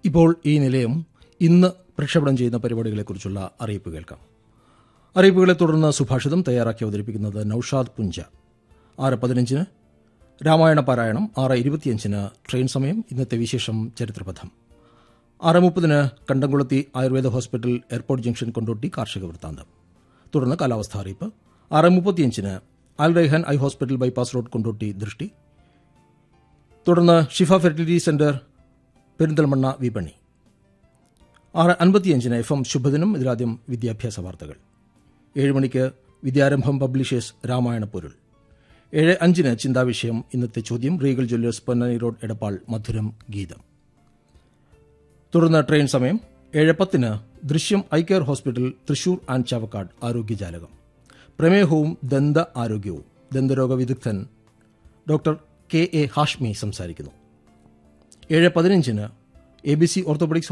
ഇപ്പോൾ ഈ നിലയം ഇന്ന് പ്രക്ഷേപണം ചെയ്യുന്ന പരിപാടികളെക്കുറിച്ചുള്ള അറിയിപ്പ് കേൾക്കാം അറിയിപ്പുകളെ തുടർന്ന് സുഭാഷിതം തയ്യാറാക്കി അവതരിപ്പിക്കുന്നത് നൌഷാദ് പുഞ്ച ആറ് പതിനഞ്ചിന് രാമായണ പാരായണം ആറ് ഇരുപത്തിയഞ്ചിന് ട്രെയിൻ സമയം ഇന്നത്തെ വിശേഷം ചരിത്രപഥം ആറ് മുപ്പതിന് കണ്ടംകുളത്തി Ayurveda hospital airport junction Kondotty കാർഷിക വൃത്താന്തം തുടർന്ന് കാലാവസ്ഥാ അറിയിപ്പ് ആറ് മുപ്പത്തിയഞ്ചിന് Al Raihan eye hospital bypass road Kondotty ദൃഷ്ടി തുടർന്ന് ഷിഫ ഫെർട്ടിലിറ്റി സെന്റർ പെരിന്തൽമണ്ണ വിപണി ആറ് അൻപത്തിയഞ്ചിന് എഫ് എം ശുഭദിനം ഇതിലാദ്യം വിദ്യാഭ്യാസ വാർത്തകൾ ഏഴ് മണിക്ക് വിദ്യാരംഭം പബ്ലിഷേഴ്സ് രാമായണ പൊരുൾ ഏഴ് അഞ്ചിന് ചിന്താവിഷയം ഇന്നത്തെ ചോദ്യം Regal Jewellers Ponnani road Edappal മധുരം ഗീതം തുടർന്ന് ട്രെയിൻ സമയം ഏഴ് പത്തിന് ദൃശ്യം eye care hospital Thrissur and Chavakkad ആരോഗ്യജാലകം പ്രമേഹവും ദന്ത ആരോഗ്യവും ദന്തരോഗ വിദഗ്ധൻ ഡോക്ടർ കെ എ ഹാഷ്മി സംസാരിക്കുന്നു ഏഴ് പതിനഞ്ചിന് എ ബി സി ഓർത്തോപെഡിക്സ്